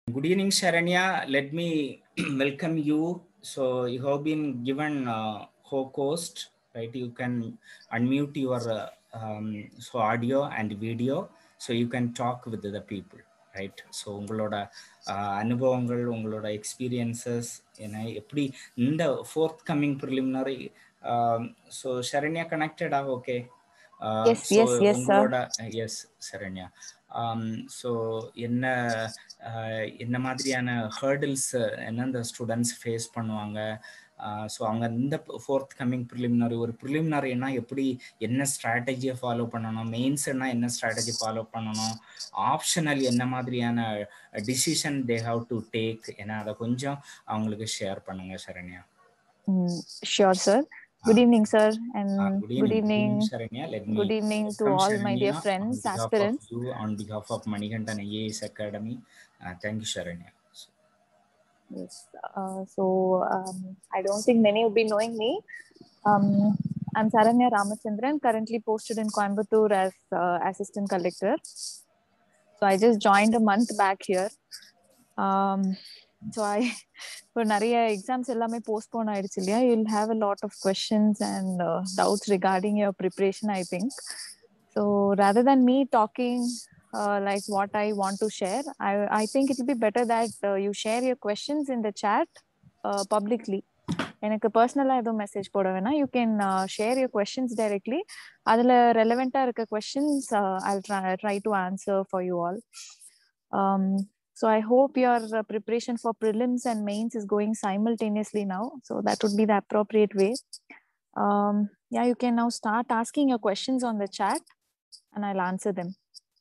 Good evening, Sharanya. Let me welcome you. So you have been given uh, host, right? You can unmute your uh, um, so audio and video, so you can talk with the people, right? So உங்களோட uh, அனுபவங்கள் உங்களோட experiences என்ன எப்படி இந்த forthcoming preliminary so Saranya கனெக்டடா okay Yes, yes, yes, sir. உங்களோட yes Saranya so என்ன ஆஹ் என்ன மாதிரியான ஹேர்டில்ஸ் என்ன இந்த ஸ்டூடெண்ட்ஸ் ஃபேஸ் பண்ணுவாங்க ஸோ அவங்க இந்த ஃபோர்த் கம்மிங் ப்ரிலிமினரி ஒரு ப்ரிலிமினரினா எப்படி என்ன ஸ்ட்ராட்டஜியை ஃபாலோ பண்ணணும் மெயின்ஸ்னா என்ன ஸ்ட்ராட்டஜி ஃபாலோ பண்ணணும் ஆப்ஷனல் என்ன மாதிரியான decision they have to take ஏன்னா அதை கொஞ்சம் அவங்களுக்கு ஷேர் பண்ணுங்க Saranya Mm, sure, sir. Good evening, sir, and Uh, good evening. Sharanya. Let me Good evening to welcome all my dear Sharanya friends, on behalf aspirants. Of you, on behalf of Manikantan IAS Academy. Uh, thank you, Sharanya. Yes. Uh, so um, I don't think many will be knowing me. Um, I'm Saranya Ramachandran, currently posted in Coimbatore as uh, assistant collector. So I just joined a month back here. Um, so I இப்போ நிறைய exams எல்லாமே postpone ஆயிடுச்சு இல்லையா you'll have a lot of questions and doubts regarding your preparation I think so rather than me talking like what I want to share I I think it be better that you share your questions in the chat publicly எனக்கு பர்சனலாக எதுவும் message போட வேணாம் you can share your questions directly அதில் ரெலவெண்ட்டாக இருக்க questions I try to answer for you all So I hope your uh, preparation for prelims and mains is going simultaneously now. So that would be the appropriate way. Um, yeah, you can now start asking your questions on the chat and I'll answer them.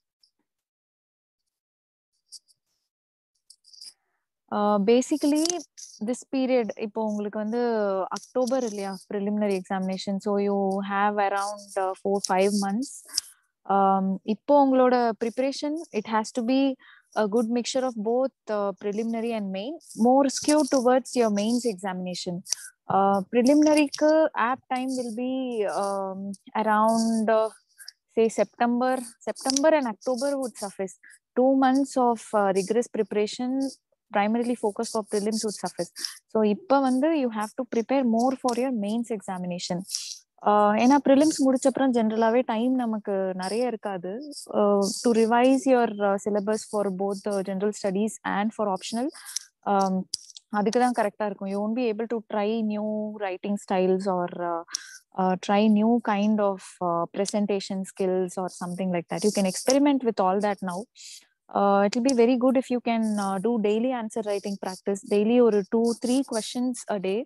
Uh, basically this period இப்போ உங்களுக்கு வந்து October இல்லையா preliminary examination so you have around four five months இப்போ உங்களோட preparation it has to be a good mixture of both uh, preliminary and main more skewed towards your mains examination uh, preliminary app time will be um, around uh, say september september and october would suffice two months of uh, rigorous preparation primarily focused for prelims would suffice so இப்ப வந்து you have to prepare more for your mains examination ஏன்னா prelims முடிச்ச அப்புறம் ஜென்ரலாவே time நமக்கு நிறைய இருக்காது to revise your syllabus for both general studies and for optional அதுக்கு தான் கரெக்டாக இருக்கும் you won't be able to try new writing styles or try new kind of presentation skills or something like that you can experiment with all that now it will be very good if you can do daily answer writing practice daily ஒரு two three questions a day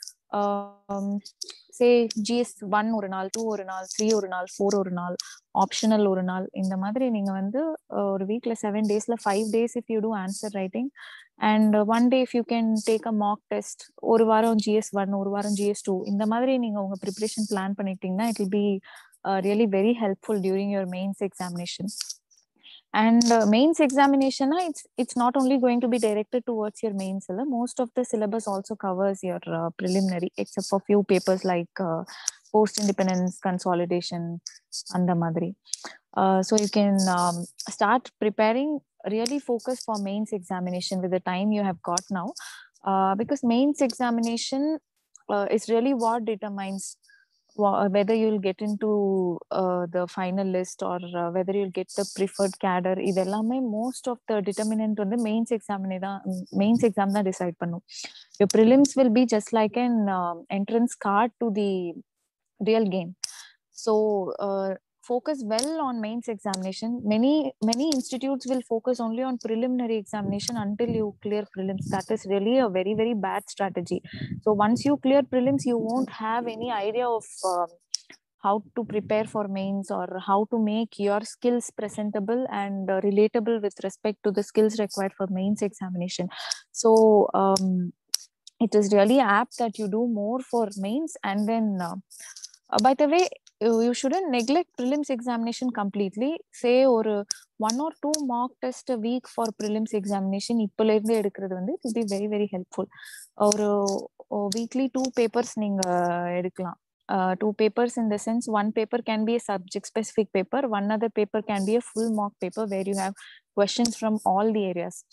say GS one ஒரு நாள் two ஒரு நாள் three ஒரு நாள் four ஒரு நாள் optional ஒரு நாள் இந்த மாதிரி நீங்க வந்து ஒரு வீக்ல செவன் டேஸ்ல five days if you do answer writing and one day if you can take a mock test ஒரு வாரம் ஜிஎஸ் ஒன் ஒரு வாரம் ஜிஎஸ் டூ இந்த மாதிரி நீங்க உங்க ப்ரிப்பரேஷன் பிளான் பண்ணிட்டீங்கன்னா it will be really very helpful during your mains examination and uh, mains examination uh, it's it's not only going to be directed towards your mains uh, most of the syllabus also covers your uh, preliminary except for few papers like uh, post independence consolidation and the madri uh, so you can um, start preparing really focus for mains examination with the time you have got now uh, because mains examination uh, is really what determines whether you'll get into uh, the final list or uh, whether you'll get the preferred cadre இதெல்லாமே most of the determinant வந்து mains exam தான் mains exam தான் decide பண்ணும் your prelims will be just like an uh, entrance card to the real game so uh, focus well on mains examination many many institutes will focus only on preliminary examination until you clear prelims that is really a very very bad strategy so once you clear prelims you won't have any idea of uh, how to prepare for mains or how to make your skills presentable and uh, relatable with respect to the skills required for mains examination so um, it is really apt that you do more for mains and then uh, by the way you shouldn't neglect prelims examination completely say ஒரு one or two mock test week for prelims examination இப்போல இருந்து எடுக்கிறது வந்து it be very very helpful ஒரு weekly two papers நீங்க எடுக்கலாம் uh, two papers in the sense one paper can be a subject specific paper one other paper can be a full mock paper where you have questions from all the areas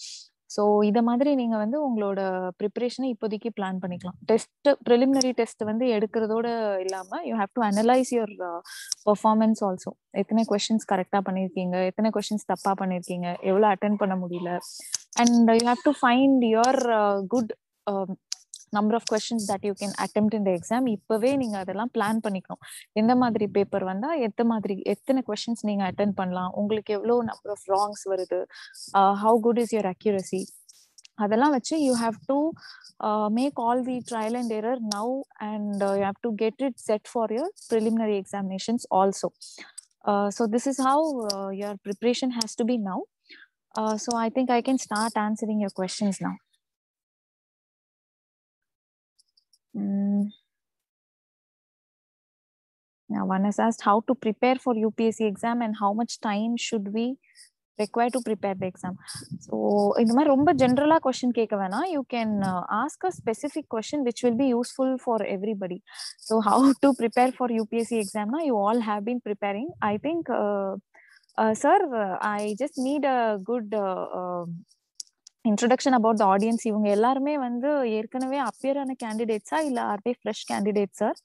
so இத மாதிரி நீங்க வந்து உங்களோட ப்ரிப்பரேஷனை இப்போதைக்கு plan பண்ணிக்கலாம் test preliminary test வந்து எடுக்கிறதோட இல்லாம you have to analyse your performance also எத்தனை கொஸ்டின்ஸ் கரெக்டா பண்ணிருக்கீங்க எத்தனை கொஸ்டின்ஸ் தப்பா பண்ணிருக்கீங்க எவ்வளவு அட்டன் பண்ண முடியல and you have to find your good number of questions that you can attempt இந்த எக்ஸாம் இப்பவே நீங்க அதெல்லாம் பிளான் பண்ணிக்கணும் எந்த மாதிரி பேப்பர் வந்தா எத்த மாதிரி எத்தனை கொஸ்டின்ஸ் நீங்க அட்டன் பண்ணலாம் உங்களுக்கு எவ்வளவு நம்பர் ஆஃப் ராங்ஸ் வருது how good is your accuracy அதெல்லாம் வச்சு you have to make all the trial and error now and you have to get it set for your preliminary examinations also so this is how your preparation has to be now so I think I can start answering your questions now Mm. Now, one has asked how to prepare for UPSC exam and how much time should we require to prepare the exam. So, இந்த மாதிரி ரொம்ப ஜென்ரலா question கேட்க வேணாம் you can ask a specific question which will be useful for everybody so how to prepare for UPSC எக்ஸாம்னா you all have been preparing I think sir I just need a good introduction about the audience இவங்க எல்லாருமே வந்து ஏற்கனவே appear ஆன கேண்டிடேட்ஸா இல்ல or they fresh candidate sir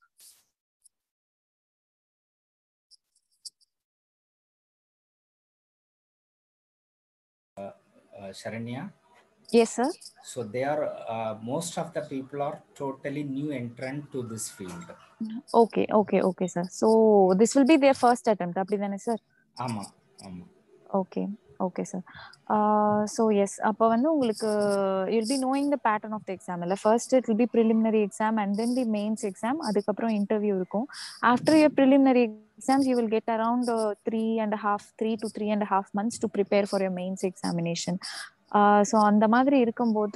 Sharanya. Yes, sir. So they are uh, most of the people are totally new entrant to this field. Okay, okay, okay, sir. So this will be their first attempt, அப்படிதானே sir? ஆமா ஆமா Okay, okay, sir. Uh, so yes, அப்போ வந்து உங்களுக்கு you'll be knowing the pattern of the exam. இல்ல first it will be preliminary exam and then the mains exam. அதுக்கப்புறம் interview இருக்கும். After your preliminary exams, you will get around uh, three and a half, three to three and a half months to prepare for your mains examination. So அந்த மாதிரி இருக்கும்போது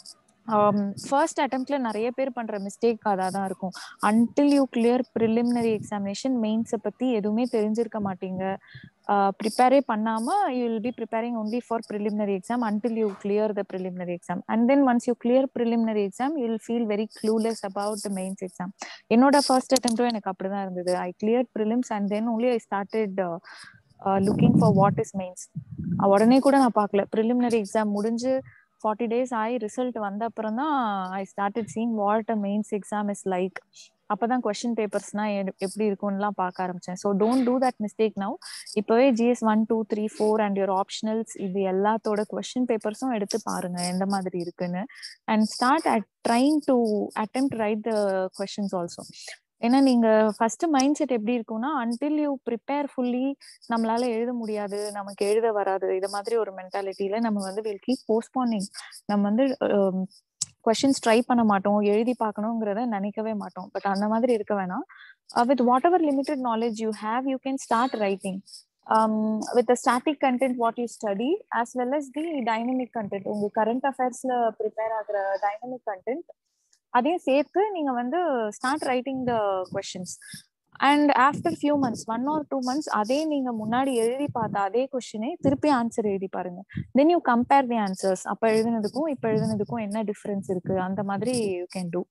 first அட்டம்ப்ட்ல நிறைய பேர் பண்ற mistake அதாக தான் இருக்கும் until you clear preliminary examination மெயின்ஸை பத்தி எதுவுமே தெரிஞ்சிருக்க மாட்டீங்க ப்ரிப்பேரே பண்ணாம you will be preparing only for preliminary exam until you clear the preliminary exam and then once you clear preliminary exam you will feel very clueless about the mains exam என்னோட first அட்டம்ப்டும் எனக்கு அப்படிதான் இருந்தது I clear prelims and then only I started looking for what is mains உடனே கூட நான் பார்க்கல preliminary exam முடிஞ்சு ஃபார்ட்டி டேஸ் ஆகி ரிசல்ட் வந்த அப்புறம் தான் I started seeing what a mains exam is like அப்பதான் கொஸ்டின் பேப்பர்ஸ்னா எப்படி இருக்கும்லாம் பார்க்க ஆரம்பிச்சேன் so don't do that mistake now இப்போவே GS one two three four and your optionals இது எல்லாத்தோட கொஸ்டின் பேப்பர்ஸும் எடுத்து பாருங்க எந்த மாதிரி இருக்குன்னு and start at trying to attempt write the questions also ஏன்னா நீங்க ஃபர்ஸ்ட் மைண்ட் செட் எப்படி இருக்கும்னா அன்டில் யூ ப்ரிப்பேர் ஃபுல்லி நம்மளால எழுத முடியாது நமக்கு எழுத வராது இது மாதிரி ஒரு மென்டாலிட்டியில நம்ம வந்து வில் கீப் போஸ்ட்போனிங் நம்ம வந்து கொஸ்டின்ஸ் ட்ரை பண்ண மாட்டோம் எழுதி பார்க்கணுங்கிறத நினைக்கவே மாட்டோம் பட் அந்த மாதிரி இருக்க வேணாம் with whatever limited knowledge you have you can start writing um, with the static content what you study as well as the dynamic content உங்க கரண்ட் அஃபேர்ஸ்ல ப்ரிப்பேர் ஆகுற டைனமிக் கண்டென்ட் அதையும் சேர்த்து நீங்க வந்து start writing the questions and after few months one or two months அதே நீங்க முன்னாடி எழுதி பார்த்த அதே கொஸ்டினே திருப்பி ஆன்சர் எழுதி பாருங்க then you compare the answers அப்ப எழுதுனதுக்கும் இப்ப எழுதுனதுக்கும் என்ன டிஃபரன்ஸ் இருக்கு அந்த மாதிரி யூ கேன் டூ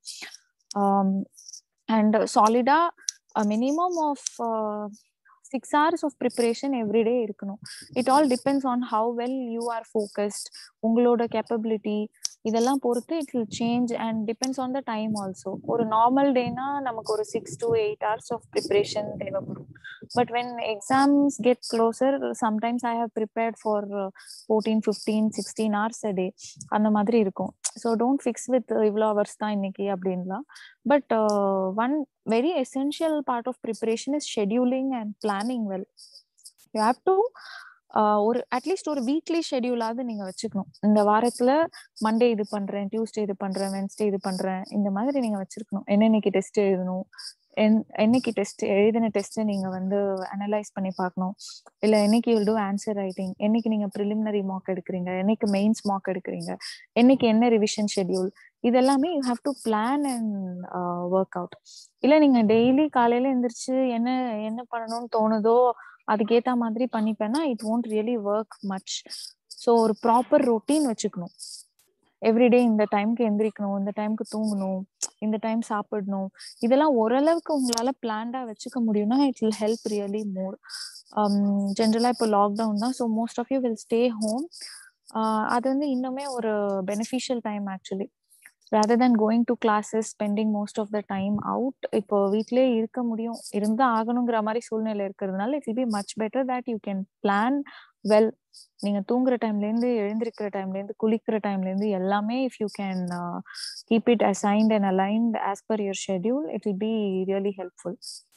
அண்ட் சாலிடா minimum of six hours of preparation every day இருக்கணும் it all depends on how well you are focused உங்களோட கேப்பபிலிட்டி இதெல்லாம் பொறுத்து it will change and depends on the time also ஒரு normal டேனா நமக்கு ஒரு six to eight hours of preparation தேவைப்படும் but when exams get closer sometimes I have prepared for fourteen fifteen sixteen hours a day அந்த மாதிரி இருக்கும் so don't fix with இவ்வளோ hours தான் இன்னைக்கு அப்படின்லாம் but one very essential part of preparation is scheduling and planning well you have to ஒரு at least ஒரு weekly ஷெடியூலாவது நீங்க வச்சுக்கணும் இந்த வாரத்துல மண்டே இது பண்றேன் டியூஸ்டே இது பண்றேன் வென்ஸ்டே இது பண்றேன் இந்த மாதிரி நீங்க வச்சிருக்கணும் என்னென்னைக்கு டெஸ்ட் எழுதணும் என்னைக்கு டெஸ்ட் எழுதின டெஸ்ட் நீங்க வந்து அனலைஸ் பண்ணி பார்க்கணும் இல்ல என்னைக்கு வில் டூ ஆன்சர் ரைட்டிங் என்னைக்கு நீங்க ப்ரிலிமினரி மார்க் எடுக்கிறீங்க என்னைக்கு மெயின்ஸ் மார்க் எடுக்கிறீங்க என்னைக்கு என்ன ரிவிஷன் ஷெடியூல் இது எல்லாமே you have to plan and work out இல்ல நீங்க டெய்லி காலையில எந்திரிச்சு என்ன என்ன பண்ணணும்னு தோணுதோ அதுக்கேத்த மாதிரி பண்ணிப்பேன்னா it won't really work much so ஒரு ப்ராப்பர் ரொட்டீன் வச்சுக்கணும் எவ்ரிடே இந்த டைம்க்கு எந்திரிக்கணும் இந்த டைம்க்கு தூங்கணும் இந்த டைம் சாப்பிடணும் இதெல்லாம் ஓரளவுக்கு உங்களால பிளான்டா வச்சுக்க முடியும்னா it will help really more ஜென்ரலா இப்போ லாக்டவுன் தான் so most of you will stay home அது வந்து இன்னுமே ஒரு beneficial time actually rather than going to classes spending most of the time out இப்போ வீட்லயே இருக்க முடியும் இருந்தா ஆகணுங்கிற மாதிரி சூழ்நிலை இருக்கிறதுனால it will be much better that you can plan well நீங்க தூங்குற டைம்ல இருந்து எழுந்திருக்கிற டைம்ல இருந்து குளிக்கிற டைம்ல இருந்து எல்லாமே if you can keep it assigned and aligned as per your schedule it will be really helpful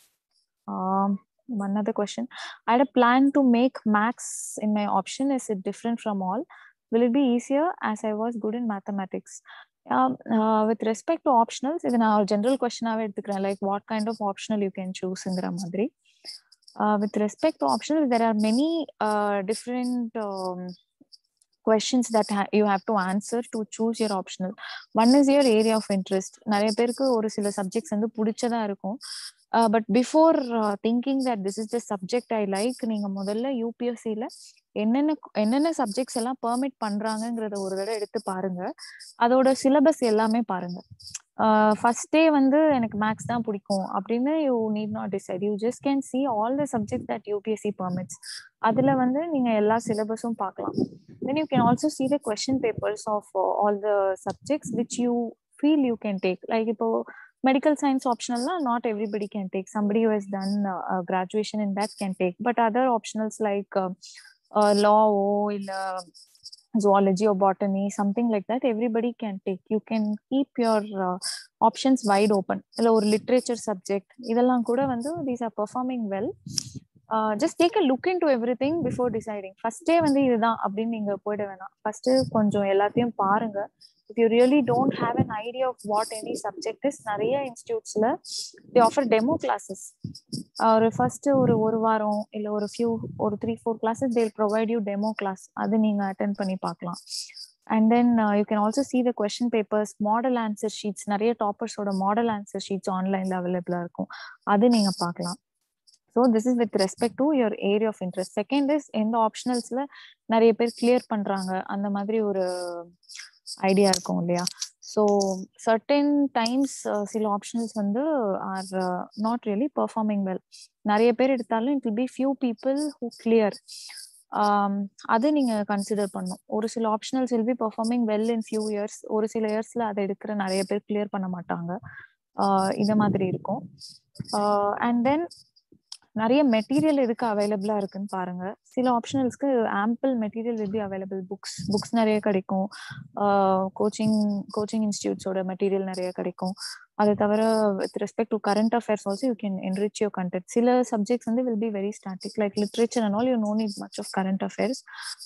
one other question i had a plan to make max in my option is it different from all will it be easier as i was good in mathematics um, uh, with respect to optionals இது நான் ஒரு general கொஸ்டினாவே எடுத்துக்கிறேன் like what kind of optional you can சூஸ்ங்கிற மாதிரி with respect to optional there are many different questions that ha- you have to answer to choose your optional one is your area of interest நிறைய பேருக்கு ஒரு சில subjects வந்து பிடிச்சதா இருக்கும் but before thinking that this is the subject I like நீங்க முதல்ல யூபிஎஸ்சியில என்னென்ன என்னென்ன சப்ஜெக்ட்ஸ் எல்லாம் பெர்மிட் பண்றாங்கிறத ஒரு தடவை எடுத்து பாருங்க அதோட சிலபஸ் எல்லாமே பாருங்க ஃபர்ஸ்ட் டே வந்து எனக்கு மேக்ஸ் தான் பிடிக்கும் அப்படின்னு you need not decide you just can see all the subject that UPSC permits அதுல வந்து நீங்க எல்லா சிலபஸும் பார்க்கலாம் then you can also see the question papers of uh, all the subjects which you feel you can take like இப்போ medical science optional not everybody can take somebody who has done uh, a graduation in that can take but other optionals like uh, uh, law or zoology or botany something like that everybody can take you can keep your uh, options wide open இல்ல ஒரு literature subject இதெல்லாம் கூட வந்து these are performing well just take a look into everything before deciding ஃபர்ஸ்டே வந்து இதுதான் அப்படின்னு நீங்க போயிட வேணாம் ஃபர்ஸ்ட் கொஞ்சம் எல்லாத்தையும் பாருங்க if you really don't have an idea of what any subject is நிறைய இன்ஸ்டியூட்ஸ்ல தி ஆஃபர் டெமோ கிளாஸஸ் ஒரு ஃபர்ஸ்ட் ஒரு ஒரு வாரம் இல்ல ஒரு ஃபியூ ஒரு three four classes they'll provide you demo class அது நீங்க அட்டன் பண்ணி பார்க்கலாம் and then you can also see the question papers model answer sheets நிறைய டாப்பர்ஸோட மாடல் ஆன்சர் ஷீட்ஸ் ஆன்லைன்ல அவைலபிளா இருக்கும் அது நீங்க பார்க்கலாம் so this is with respect to your area of interest second is எந்த ஆப்ஷனல்ஸ்ல நிறைய பேர் கிளியர் பண்றாங்க அந்த மாதிரி ஒரு ஐடியா இருக்கும் இல்லையா ஸோ சர்டன் டைம்ஸ் சில ஆப்ஷன்ஸ் வந்து are not really performing well நிறைய பேர் எடுத்தாலும் it will be few people who clear அது நீங்க கன்சிடர் பண்ணும் ஒரு சில optionals will be performing well in few years ஒரு சில இயர்ஸ்ல அதை எடுக்கிற நிறைய பேர் கிளியர் பண்ண மாட்டாங்க இந்த மாதிரி இருக்கும் அண்ட் தென் நிறைய மெட்டீரியல் எதுக்கு அவைலபிளா இருக்குன்னு பாருங்க சில ஆப்ஷனல்ஸ்க்கு ample material will be available books books நிறைய கிடைக்கும் கோச்சிங் கோச்சிங் இன்ஸ்டியூட்ஸோட மெட்டீரியல் நிறைய கிடைக்கும் அது தவிர with respect to current affairs also you can enrich your content சில சப்ஜெக்ட்ஸ் வந்து will be very static like literature and all you know need much of current affairs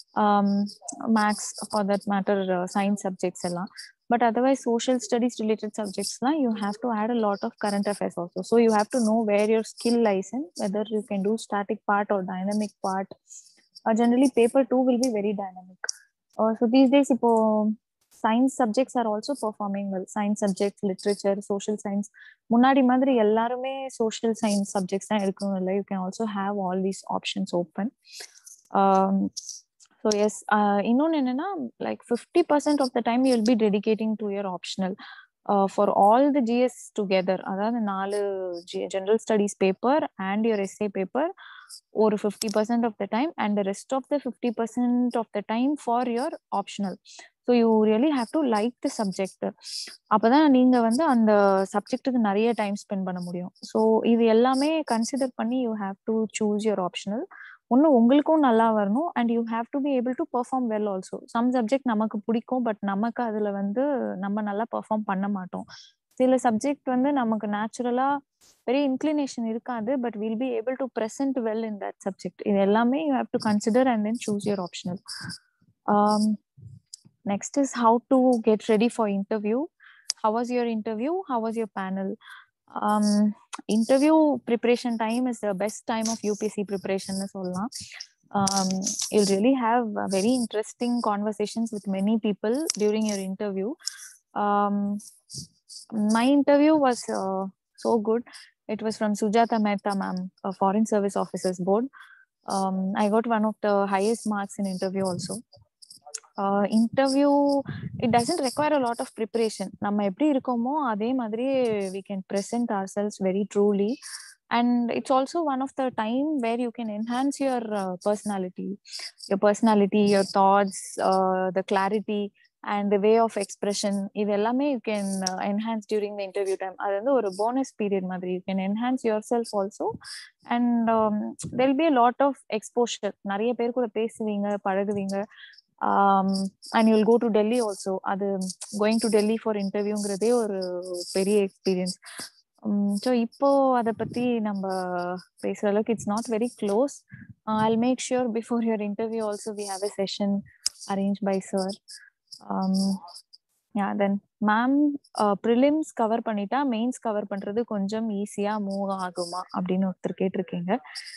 maths for that matter science subjects எல்லாம் but otherwise social studies related subjects na, you have to add a lot of current affairs also so you have to know where your skill lies in whether you can do static part or dynamic part uh, generally paper 2 will be very dynamic uh, so these days ipo science subjects are also performing well science subjects literature social science முன்னாடி மாதிரி எல்லாருமே social science subjects தான் எடுக்கணும் இல்லை you can also have all these options open um, so yes இன்னொன்று என்னன்னா like fifty percent of the time you will be dedicating to your optional for all the GS together அதாவது நாலு general studies paper and your essay paper ஒரு fifty percent of the time and the rest of the fifty percent of the time for your optional so you really have to like the subject அப்போதான் நீங்க வந்து அந்த சப்ஜெக்ட்டுக்கு நிறைய time spend பண்ண முடியும் so இது எல்லாமே கன்சிடர் பண்ணி you have to choose your optional ஒன்று உங்களுக்கும் நல்லா வரணும் and you have to be able to perform well also some subject நமக்கு பிடிக்கும் பட் நமக்கு அதில் வந்து நம்ம நல்லா பெர்ஃபார்ம் பண்ண மாட்டோம் சில சப்ஜெக்ட் வந்து நமக்கு நேச்சுரலா வெரி இன்க்ளினேஷன் இருக்காது but will be able to present well in that subject இது எல்லாமே you have to consider and then choose your optional next is how to get ready for interview how was your interview how was your panel um, interview preparation time is the best time of UPSC preparation சொல்லலாம் um, you'll really have uh, very interesting conversations with many people during your interview um, my interview was uh, so good it was from Sujata Mehta ma'am a foreign service officers board um, I got one of the highest marks in interview also interview it doesn't require a lot of preparation நம்ம எப்படி இருக்கோமோ அதே மாதிரி we can present ourselves very truly and it's also one of the time where you can enhance your uh, personality your personality your thoughts uh, the clarity and the way of expression இது எல்லாமே you can enhance during the interview time அது வந்து ஒரு bonus period மாதிரி you can enhance yourself also and there'll be lot of exposure நிறைய பேர் கூட பேசுவீங்க பழகுவீங்க and you'll go to Delhi also அது கோயிங் டு டெல்லி ஃபார் இன்டர்வியூங்கிறதே ஒரு பெரிய எக்ஸ்பீரியன்ஸ் ஸோ இப்போ அதை பத்தி நம்ம பேசுற அளவுக்கு it's not very close I make sure before your interview also we have a session arrange by sir yeah then ma'am prelims cover பண்ணிட்டா மெயின்ஸ் கவர் பண்றது கொஞ்சம் ஈஸியா மூவ் ஆகுமா அப்படின்னு ஒருத்தர் கேட்டிருக்கீங்க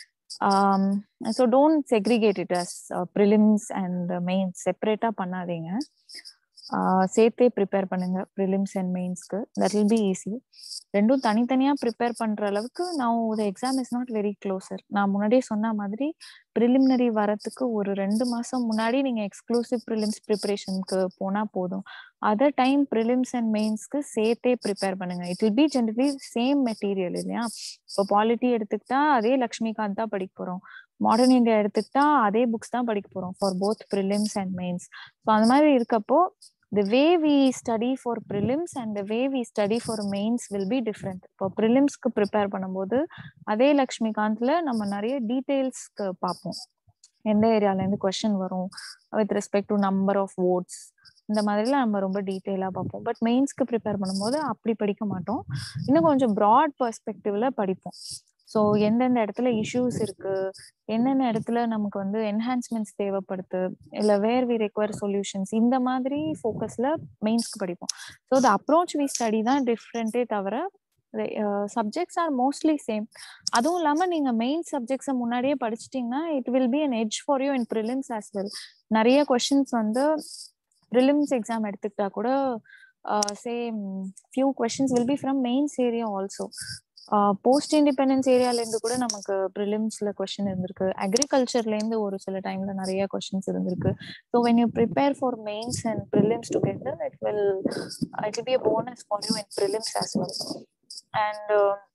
so don't segregate it as prelims and mains செப்பரேட்டா பண்ணாதீங்க சேர்த்தே ப்ரிப்பேர் பண்ணுங்க ப்ரிலிம்ஸ் அண்ட் மெயின்ஸ்க்கு தட் வில் பி ஈஸி ரெண்டும் தனித்தனியா ப்ரிப்பேர் பண்ற அளவுக்கு நான் the exam is not very closer நான் முன்னாடியே சொன்ன மாதிரி ப்ரிலிமினரி வரத்துக்கு ஒரு ரெண்டு மாசம் முன்னாடி நீங்க எக்ஸ்க்ளூசிவ் ப்ரிலிம்ஸ் ப்ரிப்பரேஷனுக்கு போனா போதும் அதர் டைம் ப்ரிலிம்ஸ் அண்ட் மெயின்ஸ்க்கு சேர்த்தே ப்ரிப்பேர் பண்ணுங்க it will be generally same material இல்லையா இப்போ பாலிட்டி எடுத்துக்கிட்டா அதே லக்ஷ்மிகாந்த் தான் படிக்க போறோம் மாடர்ன் இந்தியா எடுத்துக்கிட்டா அதே புக்ஸ் தான் படிக்க போறோம் for both prelims and mains so அந்த மாதிரி இருக்கப்போ the way we study for prelims and the way we study for mains will be different இப்போ ப்ரிலிம்ஸ்க்கு ப்ரிப்பேர் பண்ணும்போது அதே லக்ஷ்மிகாந்த்ல நம்ம நிறைய டீடைல்ஸ்க்கு பார்ப்போம் எந்த ஏரியால இருந்து கொஸ்டின் வரும் with respect to number of votes இந்த மாதிரிலாம் நம்ம ரொம்ப டீட்டெயிலா பார்ப்போம் பட் மெயின்ஸ்க்கு ப்ரிப்பேர் பண்ணும்போது அப்படி படிக்க மாட்டோம் இன்னும் கொஞ்சம் ப்ராட் பெர்ஸ்பெக்டிவ்ல படிப்போம் ஸோ எந்தெந்த இடத்துல இஷ்யூஸ் இருக்கு என்னென்ன இடத்துல நமக்கு வந்து என்ஹான்ஸ்மெண்ட்ஸ் தேவைப்படுது இல்லை வேர் வி ரெக்வயர் சொல்யூஷன்ஸ் இந்த மாதிரி ஃபோக்கஸ்ல மெயின்ஸ்க்கு படிப்போம் so the approach we study தான் டிஃப்ரெண்ட்டே தவிர சப்ஜெக்ட்ஸ் ஆர் மோஸ்ட்லி சேம் அதுவும் இல்லாம நீங்க மெயின் சப்ஜெக்ட்ஸை முன்னாடியே படிச்சிட்டீங்கன்னா it will be an edge for you in prelims as well நிறைய கொஸ்டின்ஸ் வந்து ப்ரிலிம்ஸ் எக்ஸாம் எடுத்துக்கிட்டா கூட same few questions will be from mains area also post independence ஏரியால இருந்து கூட நமக்கு ப்ரிலிம்ஸ்ல கொஸ்டின் இருந்திருக்கு அக்ரிகல்ச்சர்ல இருந்து ஒரு சில டைம்ல நிறைய கொஸ்டின்ஸ் இருந்திருக்கு so when you prepare for mains and prelims together it will it will be a bonus for you in prelims as well and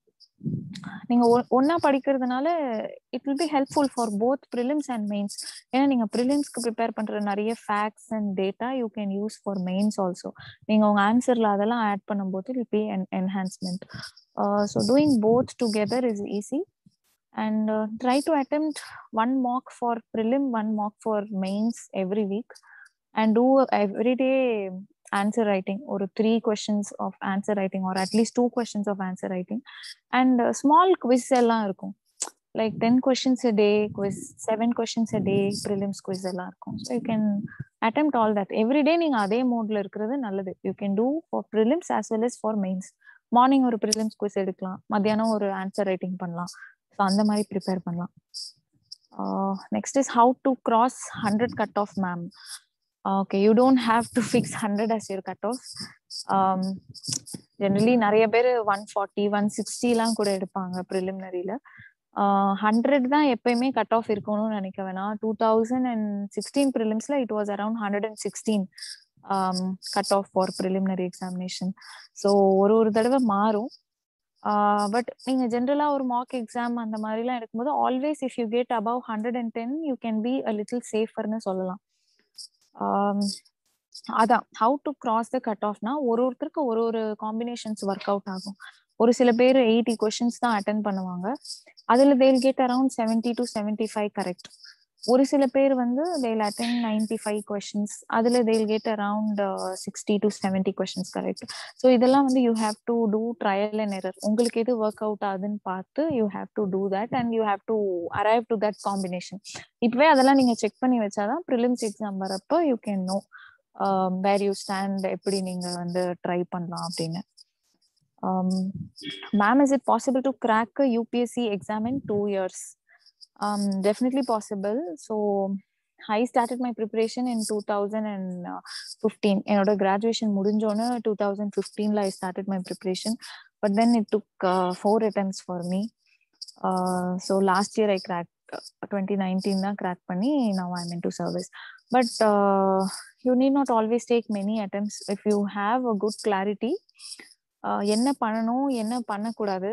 நீங்க ஒன்னா படிக்கிறதுனால it will be helpful for both prelims and mains ஏன்னா நீங்க ப்ரிலிம்ஸ்க்கு prepare பண்ற நிறைய facts and data you can use for mains also நீங்க உங்க ஆன்சர்ல அதெல்லாம் ஆட் பண்ணும்போது it be an enhancement so doing both together is easy and try to attempt one mark for prelim one mark for mains every week and do every day answer writing or three questions of answer writing or at least two questions of answer writing and uh, small quiz எல்லாம் இருக்கும் like 10 questions a day quiz 7 questions a day prelims quiz எல்லாம் இருக்கும் so you can attempt all that every day நீங்க அதே மோட்ல இருக்கிறது நல்லது you can do for prelims as well as for mains morning ஒரு ப்ரிலிம்ஸ் குவிஸ் எடுக்கலாம் மத்தியானம் ஒரு ஆன்சர் ரைட்டிங் பண்ணலாம் ஸோ அந்த மாதிரி ப்ரிப்பேர் பண்ணலாம் next is how to cross hundred cut off ma'am okay you don't have to fix hundred as your cut off generally நிறைய பேர் ஒன் ஃபார்ட்டி ஒன் சிக்ஸ்டிலாம் கூட எடுப்பாங்க ப்ரிலிமினரியில ஹண்ட்ரட் தான் எப்பயுமே கட் ஆஃப் இருக்கணும்னு நினைக்க வேணாம் டூ தௌசண்ட் அண்ட் சிக்ஸ்டீன் ப்ரிலிம்ஸ்ல it was around hundred and sixteen cut off for preliminary examination so ஒரு ஒரு தடவை மாறும் பட் நீங்க ஜென்ரலா ஒரு மார்க் எக்ஸாம் அந்த மாதிரிலாம் எடுக்கும்போது always if you get above hundred and ten you can be a little சேஃபர்னு சொல்லலாம் அதான் how to cross the cut ஆஃப்னா ஒரு ஒருத்தருக்கு ஒரு ஒரு காம்பினேஷன்ஸ் ஒர்க் அவுட் ஆகும் ஒரு சில பேர் எயிட்டி கொஷின்ஸ் தான் அட்டன் பண்ணுவாங்க அதுல they'll get around seventy to seventy five correct ஒரு சில பேர் வந்து தேல் அட்டன் நைன்டி ஃபைவ் கொஷின்ஸ் அதுல they'll get around sixty to seventy questions correct so இதெல்லாம் வந்து you have to do trial and error உங்களுக்கு எது ஒர்க் அவுட் ஆகுதுன்னு பார்த்து you have to do that and you have to arrive to that combination இப்பவே அதெல்லாம் நீங்க check பண்ணி வச்சாதான் ப்ரிலிம்ஸ் எக்ஸாம் வரப்போ you can know where you stand எப்படி நீங்க வந்து ட்ரை பண்ணலாம் அப்படின்னு ma'am is it possible to crack UPSC exam in two years um definitely possible so i started my preparation in 2015 என்னோட கிராஜுவேஷன் முடிஞ்சோன்னு டூ தௌசண்ட் ஃபிஃப்டீன்ல I started my preparation but then it took four attempts for me so last year I crack twenty nineteen தான் crack பண்ணி now I mean to service but you need not always take many attempts if you have a good clarity என்ன பண்ணணும் என்ன பண்ணக்கூடாது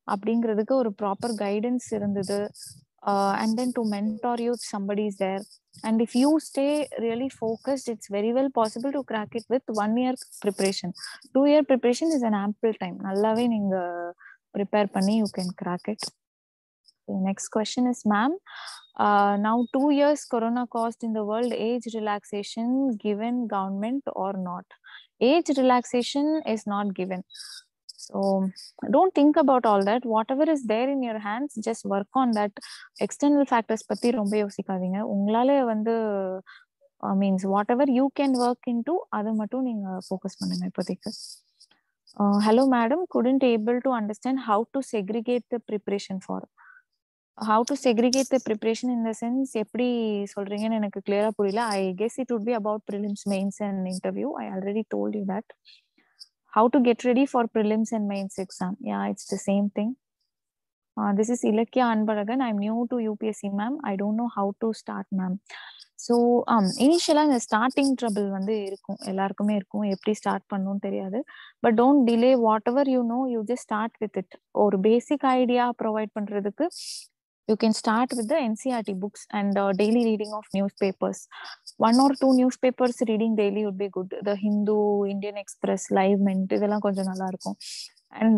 அப்படிங்கிறதுக்கு ஒரு proper guidance இருந்தது and then to mentor you somebody is there and if you stay really focused it's very well possible to crack it with one year preparation two year preparation is an ample time நல்லாவே நீங்க prepare பண்ணி you can crack it next question is ma'am uh, now two years corona caused in the world age relaxation given government or not age relaxation is not given so don't think about all that whatever is there in your hands just work on that external factors பத்தி ரொம்ப யோசிக்காதீங்க உங்களால வந்து means whatever you can work in to அது மட்டும் நீங்க focus பண்ணுங்க இப்போதைக்கு hello madam couldn't able to understand how to segregate the preparation for how to segregate the preparation in the sense எப்படி சொல்றீங்கன்னு எனக்கு கிளியரா புரியல I guess it would be about prelims mains and interview I already told you that how to get ready for prelims and mains exam yeah it's the same thing this is Ilakkiya Anbazhagan I am new to UPSC ma'am I don't know how to start ma'am so um இனிஷியலாக இந்த starting trouble வந்து இருக்கும் எல்லாருக்குமே இருக்கும் எப்படி start பண்ணணும்னு தெரியாது but don't delay whatever you know you just start with it ஒரு பேசிக் ஐடியா ப்ரொவைட் பண்ணுறதுக்கு you can start with the ncrt books and uh, daily reading of newspapers one or two newspapers reading daily would be good the hindu indian express live mint இதெல்லாம் கொஞ்சம் நல்லா இருக்கும் and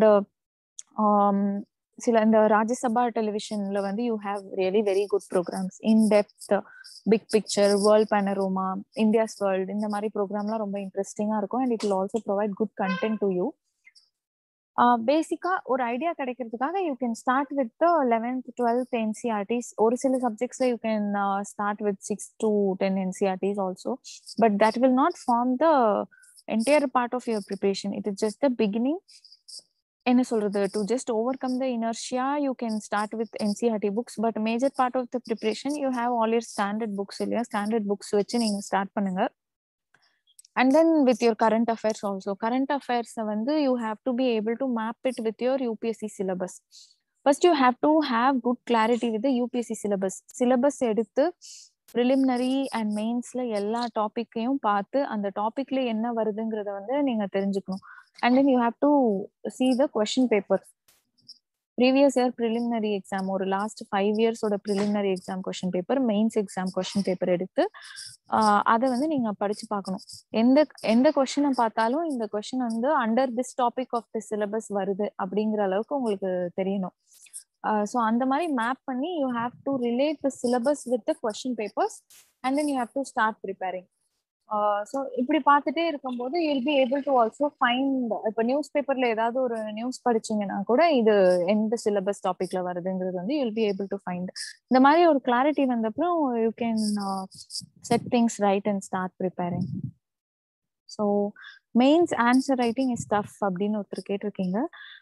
சில இந்த ராஜ்யசபா டெலிவிஷன்ல வந்து you have really very good programs in depth big picture world panorama India's world இந்த மாதிரி ப்ரோக்ராம்லாம் ரொம்ப இன்ட்ரெஸ்டிங்கா இருக்கும் and it will also provide good content to you பேசிக்கா ஒரு ஐடியா கிடைக்கிறதுக்காக you can start with the eleventh twelfth NCERTs ஒரு சில சப்ஜெக்ட்ஸ்ல you can start with six to ten NCERTs also but that will not form the entire part of your preparation it is just the beginning என்ன சொல்றது to just overcome the inertia you can start with NCERT books but major part of the preparation you have all your standard books இல்லையா standard books வச்சு நீங்க start பண்ணுங்க and then with your current affairs also current affairs வந்து you have to be able to map it with your UPSC syllabus first you have to have good clarity with the UPSC syllabus syllabus எடுத்து preliminary and மெயின்ஸ்ல எல்லா டாபிக்கையும் பார்த்து அந்த டாபிக்ல என்ன வருதுங்கிறத வந்து நீங்க தெரிஞ்சுக்கணும் and then you have to see the question paper previous year preliminary exam ஒரு லாஸ்ட் ஃபைவ் இயர்ஸோட preliminary exam question paper mains exam question paper எடுத்து அதை வந்து நீங்க படிச்சு பார்க்கணும் எந்த எந்த கொஸ்டினை பார்த்தாலும் இந்த கொஸ்டின் வந்து under this topic of the syllabus வருது அப்படிங்கிற அளவுக்கு உங்களுக்கு தெரியணும் ஸோ அந்த மாதிரி மேப் பண்ணி you have to relate the syllabus with the question papers and then you have to start preparing so இப்படி பார்த்துட்டே இருக்கும்போது you'll be able to also find இப்போ நியூஸ் பேப்பர்ல ஏதாவது ஒரு நியூஸ் படிச்சீங்கன்னா கூட இது எந்த சிலபஸ் டாபிக்ல வருதுங்கிறது வந்து you'll be able to find இந்த மாதிரி ஒரு கிளாரிட்டி வந்தப்பறம் you can set things right and start preparing so mains answer writing is tough அப்படின்னு ஒருத்தர் கேட்டிருக்கீங்க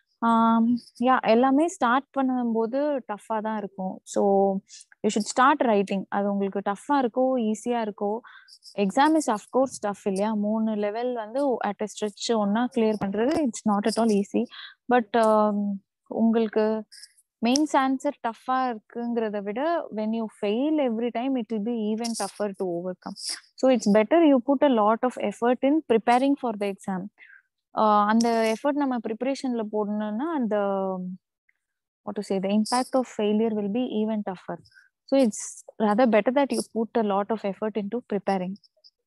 யா எல்லாமே ஸ்டார்ட் பண்ணும்போது டஃப்பாக தான் இருக்கும் so you should start writing அது உங்களுக்கு டஃப்பாக இருக்கோ ஈஸியாக இருக்கோ எக்ஸாம் இஸ் அஃப்கோர்ஸ் டஃப் இல்லையா மூணு லெவல் வந்து அட் அ ஸ்ட்ரெச் ஒன்னா கிளியர் பண்ணுறது it's not at all easy but உங்களுக்கு மெயின்ஸ் ஆன்சர் டஃப்பா இருக்குங்கிறத விட when you fail every time it will be even tougher to overcome so it's better you put a lot of effort in preparing for the exam அந்த effort நம்ம ப்ரிப்பரேஷன்ல போடணும்னா அந்த what to say the impact of failure will be even tougher so it's rather better that you put a lot of effort in to preparing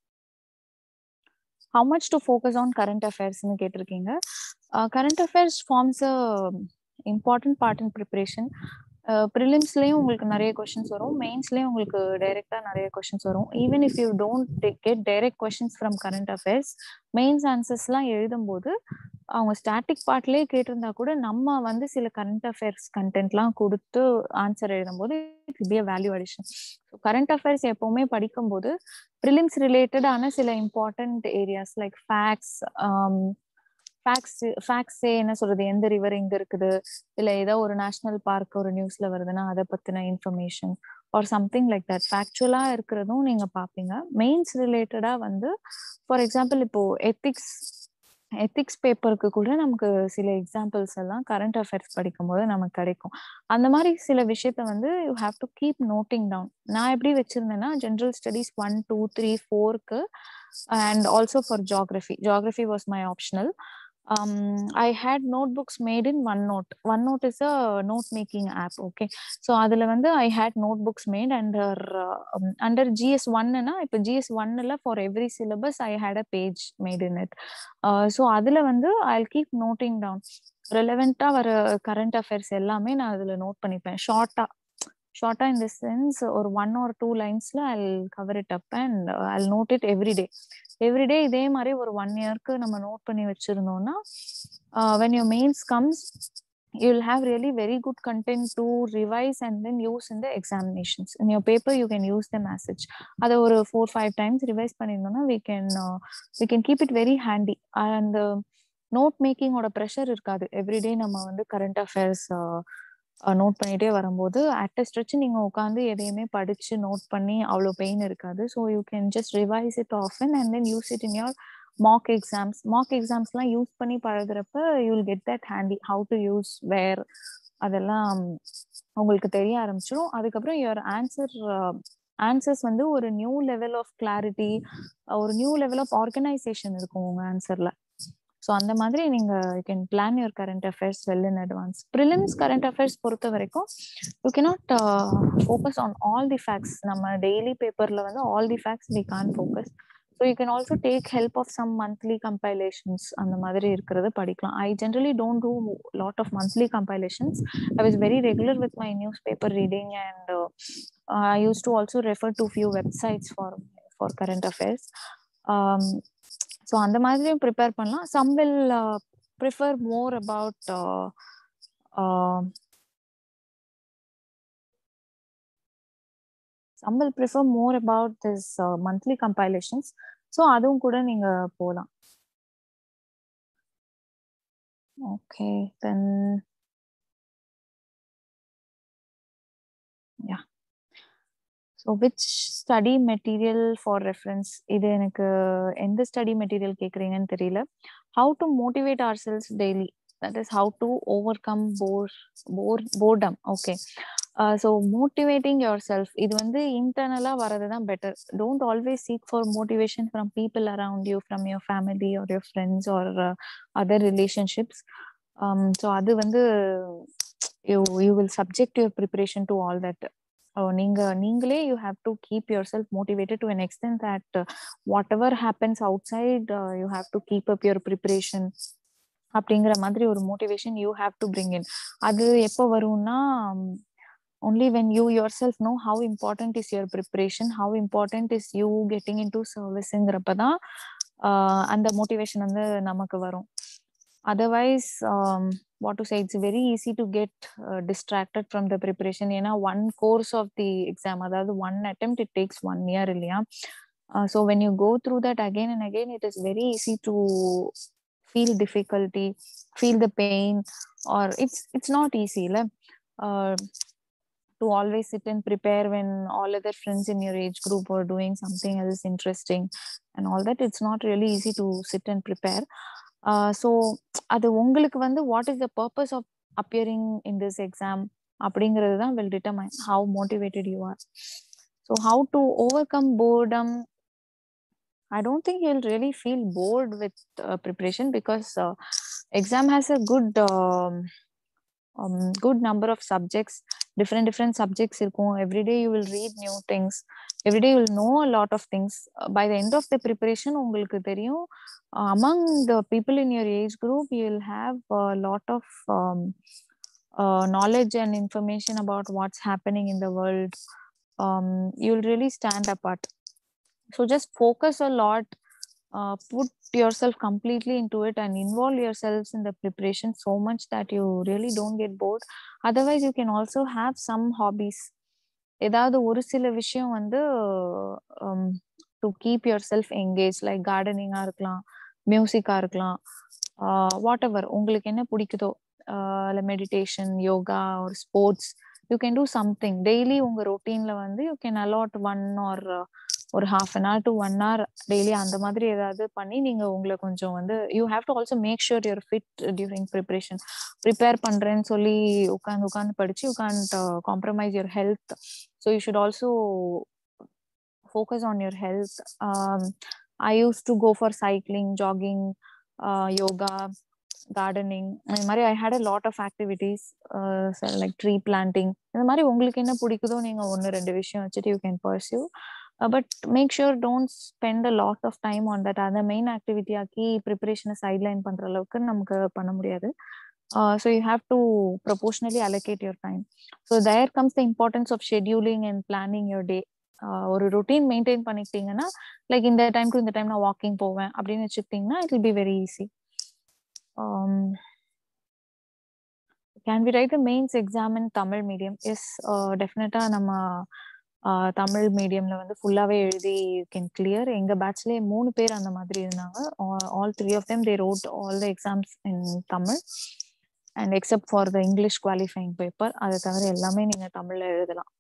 how much to focus on current அஃபேர்ஸ்னு கேட்டிருக்கீங்க current affairs forms a important part in preparation ப்ரிலிம்ஸ்லயும் உங்களுக்கு நிறைய questions வரும் மெயின்ஸ்லயும் உங்களுக்கு டைரக்டா நிறைய questions வரும் even if you don't get direct questions from current affairs mains ஆன்சர்ஸ்லாம் எழுதும்போது அவங்க ஸ்டாட்டிக் பார்ட்லயே கேட்டிருந்தா கூட நம்ம வந்து சில கரண்ட் அஃபேர்ஸ் கண்டென்ட்லாம் கொடுத்து ஆன்சர் எழுதும்போது it be a value addition current affairs எப்பவுமே படிக்கும்போது ப்ரிலிம்ஸ் ரிலேட்டடான சில important areas like facts facts facts என்ன சொல்றது எந்த ரிவர் எங்க இருக்குது இல்ல ஏதோ ஒரு நேஷனல் பார்க் ஒரு நியூஸ்ல வருதுன்னா அதை பத்தின information or something like that ஃபேக்சுவலா இருக்கிறதும் நீங்க பாப்பீங்க மெயின்ஸ் ரிலேட்டடா வந்து ஃபார் எக்ஸாம்பிள் இப்போ எத்திக்ஸ் எத்திக்ஸ் பேப்பருக்கு கூட நமக்கு சில எக்ஸாம்பிள்ஸ் எல்லாம் கரண்ட் அஃபேர்ஸ் படிக்கும் போது நமக்கு கிடைக்கும் அந்த மாதிரி சில விஷயத்த வந்து you have to keep noting down நான் எப்படி வச்சிருந்தேன்னா general studies one two three ஃபோருக்கு and also for geography geography was my optional um, I had notebooks made in OneNote. OneNote is a note making app. Okay. So அதுல வந்து I had notebooks made under uh, um, under GS1 னா இப்போ GS1 ல for every syllabus I had a page made in it. Uh, so அதுல வந்து I'll keep noting down. ரெலவெண்டா வர current affairs எல்லாமே நான் அதுல நோட் பண்ணிப்பேன் ஷார்ட்டா ஷார்ட்டா இன் தி சென்ஸ் ஒரு ஒன் ஆர் டூ லைன்ஸ்ல I cover it up and I note it everyday everyday இதே மாதிரி ஒரு ஒன் இயர்க்கு நம்ம நோட் பண்ணி வச்சிருந்தோம்னா when you mains comes you will have really very good content to revise and then use in the examinations in your paper you can use them as such அதை ஒரு four five times revise பண்ணியிருந்தோம்னா we can uh, we can keep it very handy and note மேக்கிங்கோட pressure இருக்காது everyday நம்ம வந்து current affairs note பண்ணிட்டே வரும்போது at a stretch நீங்க உட்காந்து எதையுமே படிச்சு நோட் பண்ணி அவ்வளோ பெயின் இருக்காது so you can just revise it often and then use it in your mock exams mock எக்ஸாம்ஸ்லாம் யூஸ் பண்ணி பழகுறப்ப you will get that handy how to use where அதெல்லாம் உங்களுக்கு தெரிய ஆரம்பிச்சிடும் அதுக்கப்புறம் யுவர் ஆன்சர் ஆன்சர்ஸ் வந்து ஒரு நியூ லெவல் ஆஃப் கிளாரிட்டி ஒரு நியூ லெவல் ஆஃப் ஆர்கனைசேஷன் இருக்கும் உங்க ஆன்சர்ல ஸோ அந்த மாதிரி நீங்க you can plan your current affairs well in advance prelims current affairs பொறுத்த வரைக்கும் you cannot focus on all the facts நம்ம டெய்லி பேப்பர்ல வந்து all the facts we can't focus so you can also take help of some monthly compilations அந்த மாதிரி இருக்கிறது படிக்கலாம் I generally don't do lot of monthly compilations I was very regular with my news paper reading and I use to also refer to few websites for for current affairs so அந்த மாதிரியும் prepare பண்ணலாம் some will prefer more about some will prefer more about this monthly compilations so அதுவும் கூட நீங்க போகலாம் okay then yeah so which study material for reference இது எனக்கு எந்த ஸ்டடி மெட்டீரியல் கேட்குறீங்கன்னு தெரியல how to motivate ourselves daily that is how to overcome bore bore boredom okay so motivating yourself இது வந்து இன்டர்னலாக வரது தான் better don't always seek for motivation from people around you from your family or your friends or other relationships so அது வந்து you you will subject your preparation to all that நீங்க நீங்களே you have to keep yourself motivated to an extent that whatever happens outside you have to keep up your preparation அப்படிங்கிற மாதிரி ஒரு motivation you have to bring in அது எப்போ வரும்னா only when you yourself know how important is your preparation how important is you getting into serviceங்கிறப்ப தான் அந்த motivation வந்து நமக்கு வரும் otherwise what to say it's very easy to get distracted from the preparation ஏன்னா one course of the exam அதாவது one attempt it takes one year இல்லையா so when you go through that again and again it is very easy to feel difficulty feel the pain or it's it's not easy இல்லை to always sit and prepare when all other friends in your age group are doing something else interesting and all that it's not really easy to sit and prepare uh, so அது உங்களுக்கு வந்து what is the purpose of appearing in this exam அப்படிங்கிறது தான் will determine how motivated you are so how to overcome boredom I don't think you'll really feel bored with uh, preparation because uh, exam has a good um, um, good number of subjects different different subjects இருக்கும் every day you will read new things every day you will know a lot of things uh, by the end of the preparation உங்களுக்கு தெரியும் uh, among the people in your age group you will have a lot of um, uh, knowledge and information about what's happening in the world um, you'll really stand apart so just focus a lot uh, put yourself completely into it and involve yourselves in the preparation so much that you really don't get bored otherwise you can also have some hobbies ஏதாவது ஒரு சில விஷயம் வந்து to keep yourself engage like கார்டனிங்கா இருக்கலாம் மியூசிக்கா இருக்கலாம் what ever உங்களுக்கு என்ன பிடிக்குதோ இல்லை மெடிடேஷன் யோகா ஒரு sports you can do something daily உங்க ரொட்டீன்ல வந்து you can allot one or ஒரு half an hour to one hour daily அந்த மாதிரி ஏதாவது பண்ணி நீங்க உங்களை கொஞ்சம் வந்து you have to also make sure you're fit during preparation prepare பண்றேன்னு சொல்லி உட்காந்து உட்காந்து படிச்சு you can't compromise your health so you should also focus on your health I use to go for cycling jogging yoga gardening இந்த மாதிரி I had a lot of activities like tree planting இந்த மாதிரி உங்களுக்கு என்ன பிடிக்குதோ நீங்க ஒன்று ரெண்டு விஷயம் வச்சுட்டு you can pursue but make sure don't spend a lot of time on that அதை மெயின் ஆக்டிவிட்டி ஆக்கி ப்ரிப்பரேஷனை சைட்லைன் பண்ற அளவுக்கு நமக்கு பண்ண முடியாது so you have to proportionally allocate your time so there comes the importance of scheduling and planning your day ஒரு routine maintain பண்ணிக்கிட்டீங்கன்னா லைக் இந்த டைம் டு இந்த டைம் நான் வாக்கிங் போவேன் அப்படின்னு வச்சுக்கிட்டீங்கன்னா it will be very easy can we write the mains exam in Tamil medium yes டெஃபினட்டா நம்ம தமிழ் மீடியம்ல வந்து ஃபுல்லாவே எழுதி கேன் கிளியர் எங்க பேட்ச்லயே மூணு பேர் அந்த மாதிரி இருந்தாங்க all three of them they wrote all the exams in Tamil and except for the English qualifying paper அதை தவிர எல்லாமே நீங்க தமிழ்ல எழுதலாம்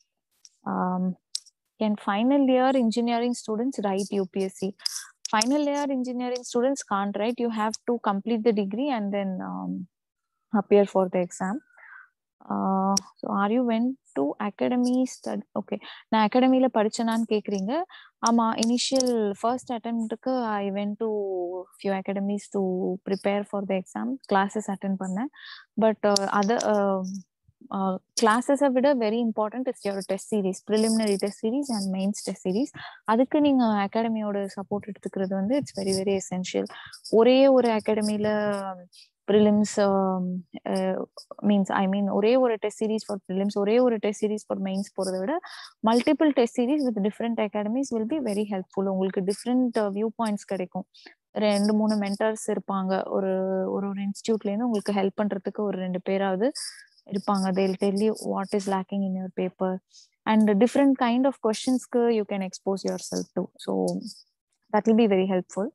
can final year engineering students write UPSC final year engineering students can't write you have to complete the degree and then appear for the exam. Uh, so are you went to academy study okay நான் அகாடமில படிச்சேனான்னு கேக்குறீங்க ஆமா initial first அட்டெம்ப்ட்டுக்கு I went to few academies to prepare for the exam classes attend பண்ணேன் but அது கிளாஸஸை விட very important is your test series preliminary test series and mains test series அதுக்கு நீங்க அகாடமியோட சப்போர்ட் எடுத்துக்கிறது வந்து இட்ஸ் வெரி வெரி எசென்ஷியல் ஒரே ஒரு அகாடமில ப்ரிலிம்ஸ் மீன்ஸ் ஐ மீன் ஒரே ஒரு டெஸ்ட் சீரீஸ் ஃபார் ப்ரிலிம்ஸ் ஒரே ஒரு டெஸ்ட் சீரீஸ் ஃபார் மெயின்ஸ் போகிறத விட multiple test series with different academies will be very helpful உங்களுக்கு டிஃப்ரெண்ட் வியூ பாயிண்ட்ஸ் கிடைக்கும் ரெண்டு மூணு மென்டர்ஸ் இருப்பாங்க ஒரு ஒரு ஒரு இன்ஸ்டியூட்லேருந்து உங்களுக்கு ஹெல்ப் பண்ணுறதுக்கு ஒரு ரெண்டு பேராவது இருப்பாங்க they'll tell you what is lacking in your paper and different kind of கொஸ்டின்ஸ்க்கு you can expose yourself to so that will be very helpful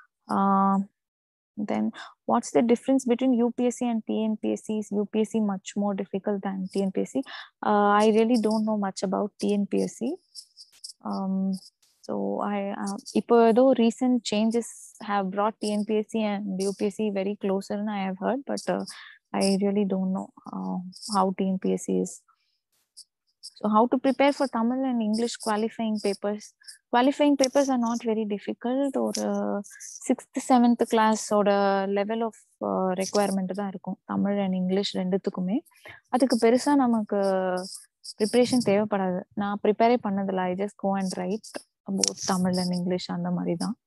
then what's the difference between upsc and tnpsc is upsc much more difficult than tnpsc uh, i really don't know much about tnpsc um, so i uh, இப்போ ஏதோ recent changes have brought tnpsc and upsc very closer and i have heard but uh, i really don't know uh, how tnpsc is so how to prepare for tamil and english qualifying papers qualifying papers are not very difficult or sixth seventh கிளாஸோட level of requirement தான் இருக்கும் Tamil and English ரெண்டுத்துக்குமே அதுக்கு பெருசா நமக்கு preparation தேவைப்படாது நான் ப்ரிப்பேரே பண்ணதில்ல I just go and write both Tamil and English அந்த மாதிரி தான்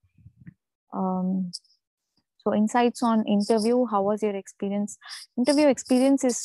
so insights on interview how was your experience interview experience is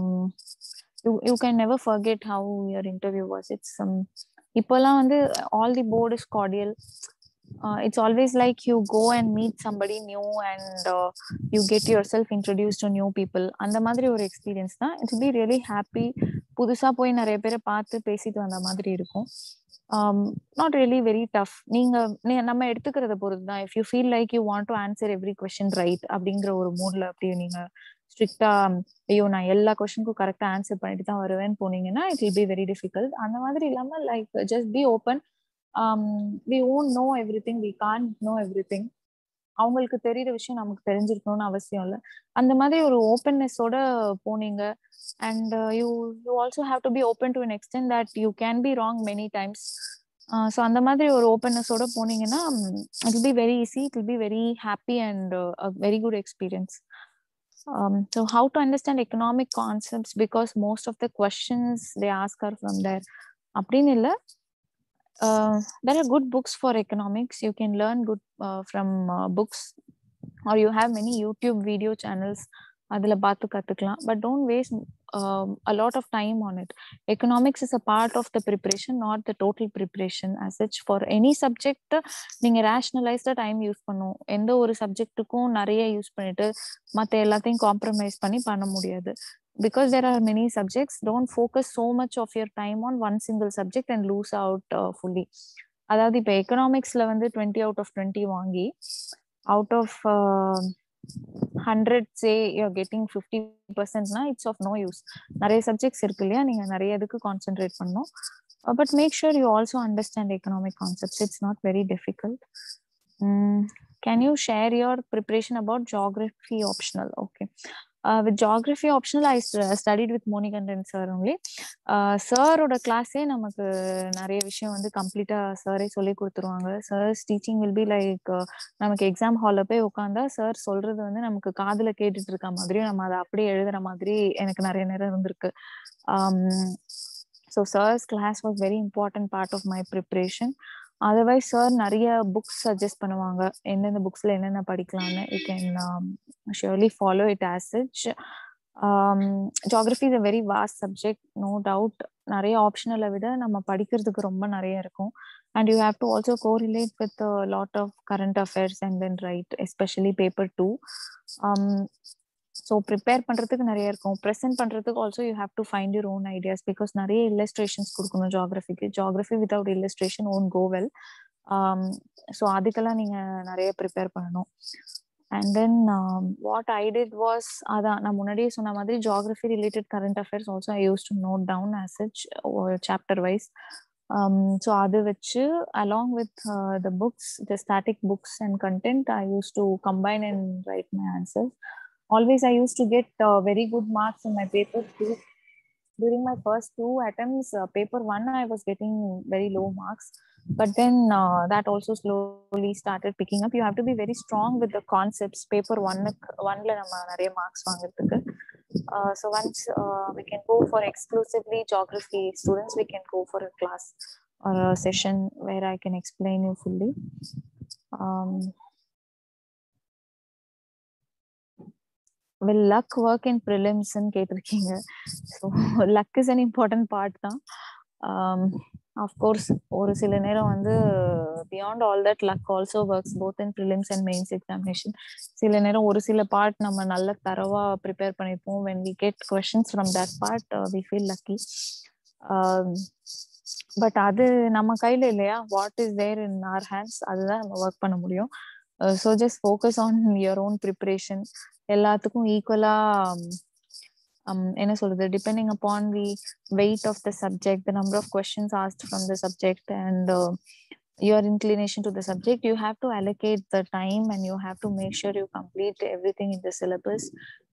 you you can never forget how your interview was it's இப்போல்லாம் வந்து all the board is cordial it's always like you go and meet somebody new and you get yourself introduce to new people அந்த மாதிரி ஒரு experience தான் it's be really happy புதுசா போய் நிறைய பேரை பார்த்து பேசிட்டு வந்த மாதிரி இருக்கும் நாட் ரியலி வெரி டஃப் நீங்க நம்ம எடுத்துக்கிறத பொறுத்து தான் if you feel like you want to answer every question right அப்படிங்கிற ஒரு மூட்ல அப்படி நீங்க ஸ்ட்ரிக்டா ஐயோ நான் எல்லா கொஸ்டினுக்கும் கரெக்டா ஆன்சர் பண்ணிட்டு தான் வருவேன்னு போனீங்கன்னா it will be very difficult அந்த மாதிரி இல்லாம like just be open we won't know everything we can't know everything அவங்களுக்கு தெரியுற விஷயம் நமக்கு தெரிஞ்சிருக்கணும்னு அவசியம் இல்லை அந்த மாதிரி ஒரு ஓப்பன்னஸோட போனீங்க and you you also have to be open to an extent that you can be wrong many times so அந்த மாதிரி ஒரு ஓப்பன்னஸோட போனீங்கன்னா it will be very easy it will be very happy and very good experience Um, so how to understand economic concepts because most of the questions they ask are from there அப்படின்னு இல்லை uh, there are good books for economics you can learn good uh, from uh, books or you have many youtube video channels அதுல பார்த்து கத்துக்கலாம் but don't waste a lot of time on it economics is a part of the preparation not the total preparation as such for any subject நீங்க ரேஷனலைஸ்டா time use பண்ணும் எந்த ஒரு சப்ஜெக்ட்டுக்கும் நிறைய use பண்ணிட்டு மத்த எல்லாத்தையும் காம்ப்ரமைஸ் பண்ணி பண்ண முடியாது because there are many subjects don't focus so much of your time on one single subject and lose out uh, fully அதாவது இப்போ எக்கனாமிக்ஸ்ல வந்து டுவெண்ட்டி அவுட் ஆஃப் டுவெண்ட்டி வாங்கி out of hundred say you getting fifty பர்சன்ட்னா it's of no use நிறைய subjects இருக்கு இல்லையா நீங்க நிறைய இதுக்கு கான்சென்ட்ரேட் பண்ணும் but make sure you also understand economic concepts it's not very difficult can you share your preparation about geography optional okay with geography optional I studied with Manikandan sir only சாரோட கிளாஸே நமக்கு நிறைய விஷயம் வந்து கம்ப்ளீட்டா சாரே சொல்லி கொடுத்துருவாங்க sir's teaching will be like நமக்கு எக்ஸாம் ஹாலில் போய் உட்காந்தா சார் சொல்றது வந்து நமக்கு காதுல கேட்டுட்டு இருக்க மாதிரியும் நம்ம அதை அப்படியே எழுதுற மாதிரி எனக்கு நிறைய நேரம் இருந்திருக்கு so sir's class was very important part of my preparation otherwise sir நிறைய புக்ஸ் சஜஸ்ட் பண்ணுவாங்க எந்தெந்த புக்ஸ்ல என்னென்ன படிக்கலாம்னு you can surely follow it as such geography is a very vast subject no doubt நிறைய ஆப்ஷனலை விட நம்ம படிக்கிறதுக்கு ரொம்ப நிறைய இருக்கும் and you have to also correlate with lot of current affairs and then write especially paper two so prepare பண்ணுறதுக்கு நிறைய இருக்கும் ப்ரெசென்ட் பண்ணுறதுக்கு also you have to find your own ideas because நிறைய இல்லஸ்ட்ரேஷன்ஸ் கொடுக்கணும் ஜாகிரஃபிக்கு geography without illustration won't go well so அதுக்கெல்லாம் நீங்கள் நிறைய ப்ரிப்பேர் பண்ணணும் and then what I did was அதான் நான் முன்னாடியே சொன்ன மாதிரி geography related current affairs also I use to note down as such chapter wise so அது வச்சு along with the books the static books and content I use to combine and write my answers always i used to get uh, very good marks in my paper two during my first two attempts uh, paper one i was getting very low marks but then uh, that also slowly started picking up you have to be very strong with the concepts paper one one la nama nariya marks vaangiradhukku uh, so once uh, we can go for exclusively geography students we can go for a class or a session where i can explain you fully um, will luck work in ப்ரிலிம்ஸ்ன்னு கேட்டிருக்கீங்க so luck is an important part தான் of course ஒரு சில நேரம் வந்து beyond all that luck also works both in prelims and mains examination சில நேரம் ஒரு சில பார்ட் நம்ம நல்ல தரவா ப்ரிப்பேர் பண்ணிப்போம் when we get questions from that part we feel lucky but அது நம்ம கையில இல்லையா what is there in our hands அதுதான் நம்ம ஒர்க் பண்ண முடியும் so just focus on your own preparation எல்லாத்துக்கும் ஈக்குவலா என்ன சொல்றது depending upon the weight of the subject the number of questions asked from the subject and your inclination to the subject you have to allocate the time and you have to make sure you complete everything in the syllabus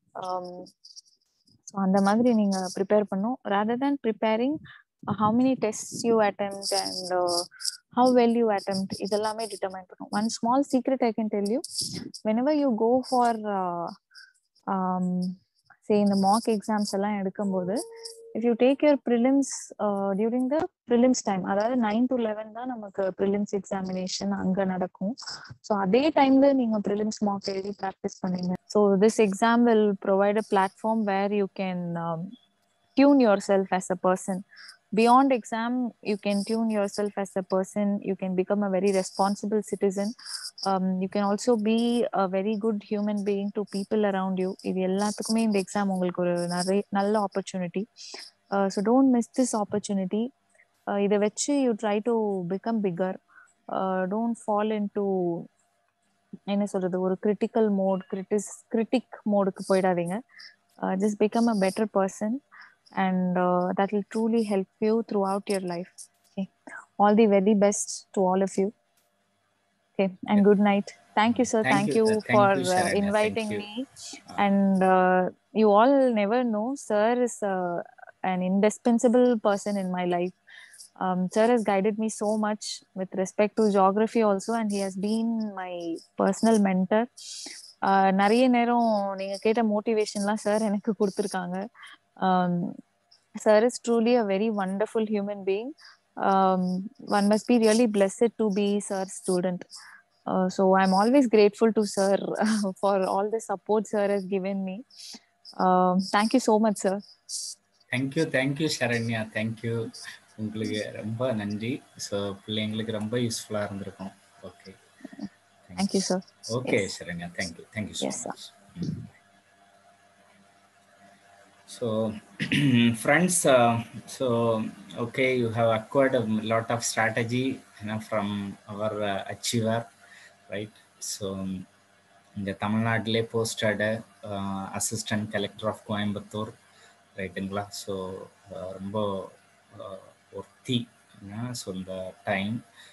so அந்த மாதிரி நீங்க prepare பண்ணும் rather than preparing how many test you attempt and how well you attempt இதெல்லாமே determine பண்ணும் one small secret I can tell you whenever you go for uh, um, say இந்த mock exams எல்லாம் எடுக்கும்போது if you take your prelims during the prelims time அதாவது nine to eleven தான் நமக்கு prelims examination அங்க நடக்கும் so அதே டைம்ல நீங்க ப்ரிலிம்ஸ் மாக் எழுதி ப்ராக்டிஸ் பண்ணீங்க so this exam will provide a platform where you can tune yourself as a person beyond exam you can tune yourself as a person you can become a very responsible citizen um, you can also be a very good human being to people around you இது எல்லாத்துக்குமே இந்த exam உங்களுக்கு ஒரு நிறைய நல்ல opportunity so don't miss this opportunity இதை வச்சு you try to become bigger don't fall into என்ன சொல்றது ஒரு கிரிட்டிக்கல் மோட் கிரிட்டிஸ் கிரிட்டிக் மோடுக்கு போயிடாதீங்க just become a better person and uh, that will truly help you throughout your life. Okay. All the very best to all of you. Okay. And good night. Thank you, sir. Thank Thank, you, you, uh, thank for you, uh, Sharanya. inviting Thank you. me. And uh, you all never know, sir is uh, an indispensable person in my life. Um, sir has guided me so much with respect to geography also, and he has been my personal mentor. Uh, நிறைய நேரம் நீங்க கேட்ட மோட்டிவேஷன்லாம் sir எனக்கு கொடுத்துருக்காங்க sir is truly a very wonderful human being. Um, one must be really blessed to be sir's student. Uh, so I'm always grateful to sir for all the support sir has given me. Um, thank you so much, sir. Thank you thank you Saranya thank you உங்களுக்கு ரொம்ப நன்றி so பிள்ளைங்களுக்கு ரொம்ப யூஸ்ஃபுல்லாக இருந்திருக்கும் okay Thank you, sir. Okay Yes. Saranya thank you thank you so Yes, sir. Much So, friends, uh, so okay, you have acquired a lot of strategy you know, from our uh, achiever, right? So, இந்த தமிழ்நாட்டிலே posted assistant collector of Coimbatore ரைட்டுங்களா so ரொம்ப worthy so இந்த time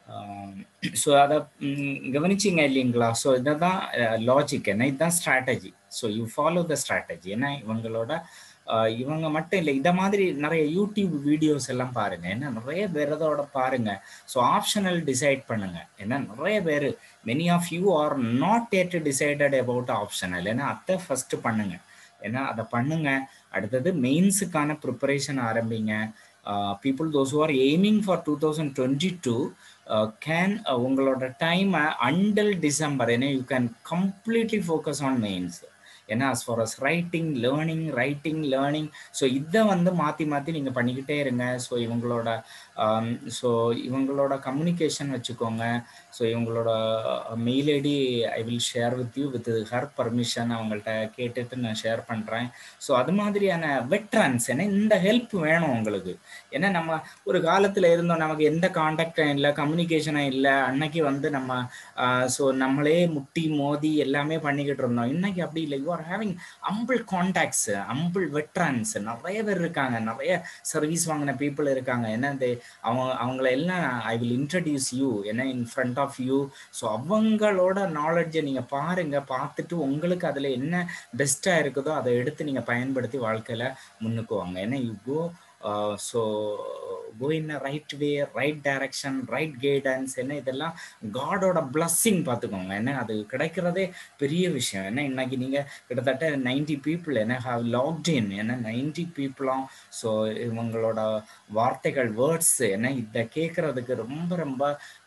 so அதை கவனிச்சிங்க இல்லைங்களா so இதை தான் லாஜிக் என்ன இதுதான் strategy so you follow the strategy ஏன்னா இவங்களோட இவங்க மட்டும் இல்லை இதை மாதிரி நிறைய யூடியூப் வீடியோஸ் எல்லாம் பாருங்க ஏன்னா நிறைய பேர் அதோட பாருங்க ஸோ ஆப்ஷனல் டிசைட் பண்ணுங்க ஏன்னா நிறைய பேர் many of you are not yet decided about optional ஏன்னா அதை ஃபர்ஸ்ட் பண்ணுங்க ஏன்னா அதை பண்ணுங்க அடுத்தது மெயின்ஸுக்கான ப்ரிப்பரேஷன் ஆரம்பிங்க people those are aiming for two thousand twenty two can உங்களோட டைமை அண்டல் டிசம்பர் ஏன்னா you can completely focus on mains ஏன்னா as far as writing learning writing learning so இதை வந்து மாற்றி மாற்றி நீங்கள் பண்ணிக்கிட்டே இருங்க ஸோ இவங்களோட ஸோ இவங்களோட கம்யூனிகேஷன் வச்சுக்கோங்க ஸோ இவங்களோட mail ID I will share with you with her permission அவங்கள்ட்ட கேட்டுட்டு நான் ஷேர் பண்ணுறேன் ஸோ அது மாதிரியான வெட்ரன்ஸ் ஏன்னா இந்த ஹெல்ப் வேணும் உங்களுக்கு ஏன்னா நம்ம ஒரு காலத்தில் இருந்தோம் நமக்கு எந்த காண்டாக்டும் இல்லை கம்யூனிகேஷனும் இல்லை அன்னைக்கு வந்து நம்ம ஸோ நம்மளே முட்டி மோதி எல்லாமே பண்ணிக்கிட்டு இருந்தோம் இன்னைக்கு அப்படி இல்லை you are having ample contacts ample veterans நிறைய பேர் இருக்காங்க நிறைய சர்வீஸ் வாங்கின பீப்புள் இருக்காங்க ஏன்னா இந்த அவங்க அவங்கள எல்லாம் ஐ வில் இன்ட்ரடியூஸ் யூ ஏன்னா in front of you so அவங்களோட நாலேஜை நீங்கள் பாருங்க பார்த்துட்டு உங்களுக்கு அதில் என்ன பெஸ்ட்டாக இருக்குதோ அதை எடுத்து நீங்கள் பயன்படுத்தி வாழ்க்கையில் முன்னுக்கு வாங்க ஏன்னா you go so go in a right way right direction right guidance என்ன இதெல்லாம் காடோட பிளஸ்ஸிங் பார்த்துக்கோங்க என்ன அது கிடைக்கிறதே பெரிய விஷயம் என்ன இன்னைக்கு நீங்கள் கிட்டத்தட்ட நைன்டி பீப்புள் என்ன ஹாவ் லாக்ட் இன் ஏன்னா நைன்டி பீப்புளும் ஸோ இவங்களோட வார்த்தைகள் வேர்ட்ஸ் என்ன இதை கேட்குறதுக்கு ரொம்ப ரொம்ப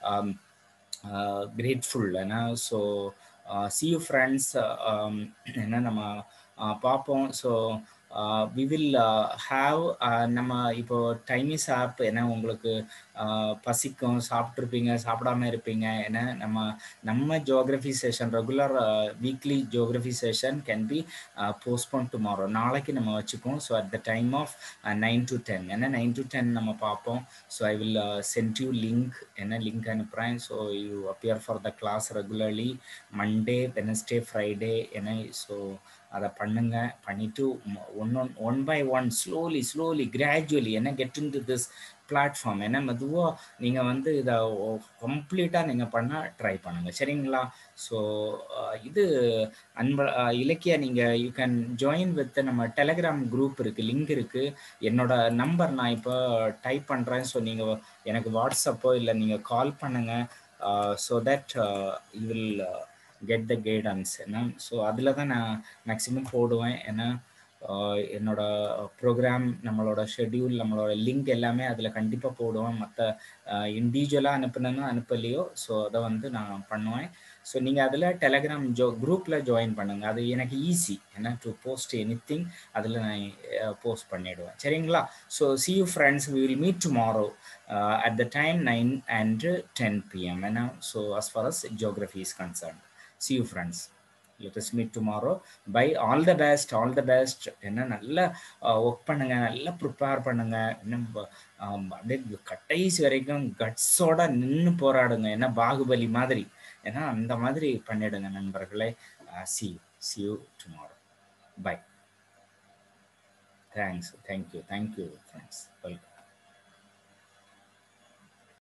கிரேட்ஃபுல் ஏன்னா ஸோ சி யூ ஃப்ரெண்ட்ஸ் என்ன நம்ம பார்ப்போம் ஸோ வி வில் ஹாவ் நம்ம இப்போ டைமிஸ் ஆப் ஏன்னா உங்களுக்கு பசிக்கும் சாப்பிட்ருப்பீங்க சாப்பிடாம இருப்பீங்க ஏன்னா நம்ம நம்ம geography session regular weekly geography session can be postpone tomorrow நாளைக்கு நம்ம வச்சுப்போம் so at the time of nine to ten ஏன்னா நைன் டு டென் நம்ம பார்ப்போம் so I will send you link என்ன லிங்க் அனுப்புகிறேன் so you appear for the class regularly Monday Wednesday Friday என்ன so அதை பண்ணுங்க பண்ணிட்டு one one one by one slowly slowly gradually என்ன get into this platform ஏன்னா மெதுவாக நீங்கள் வந்து இதை கம்ப்ளீட்டாக நீங்கள் பண்ண ட்ரை பண்ணுங்கள் சரிங்களா ஸோ இது அன்ப இலக்கிய நீங்கள் யூ கேன் ஜாயின் வித் நம்ம டெலகிராம் குரூப் இருக்குது லிங்க் இருக்குது என்னோட நம்பர் நான் இப்போ டைப் பண்ணுறேன் ஸோ நீங்கள் எனக்கு வாட்ஸ்அப்போ இல்லை நீங்கள் கால் பண்ணுங்கள் so that you will get the guidance ஏன்னா ஸோ அதில் தான் நான் மேக்ஸிமம் போடுவேன் ஏன்னா என்னோட ப்ரோக்ராம் நம்மளோட ஷெட்யூல் நம்மளோட லிங்க் எல்லாமே அதில் கண்டிப்பாக போடுவேன் மற்ற இண்டிவிஜுவலாக அனுப்புனேன்னா அனுப்பலையோ ஸோ அதை வந்து நான் பண்ணுவேன் ஸோ நீங்கள் அதில் டெலகிராம் ஜோ குரூப்பில் ஜாயின் பண்ணுங்கள் அது எனக்கு ஈஸி ஏன்னா டு போஸ்ட் எனி திங் அதில் நான் போஸ்ட் பண்ணிவிடுவேன் சரிங்களா so see you friends we will meet tomorrow at the time nine and ten PM ஏன்னா so as far as geography is concern see you friends let us meet tomorrow by all the best all the best என்ன நல்லா work பண்ணுங்க நல்லா prepare பண்ணுங்க என்ன அப்படியே கடைசி வரைக்கும் கட்ஸோட நின்று போராடுங்க என்ன பாகுபலி மாதிரி ஏன்னா அந்த மாதிரி பண்ணிடுங்க நண்பர்களே see see you tomorrow bye thanks thank you thank you friends welcome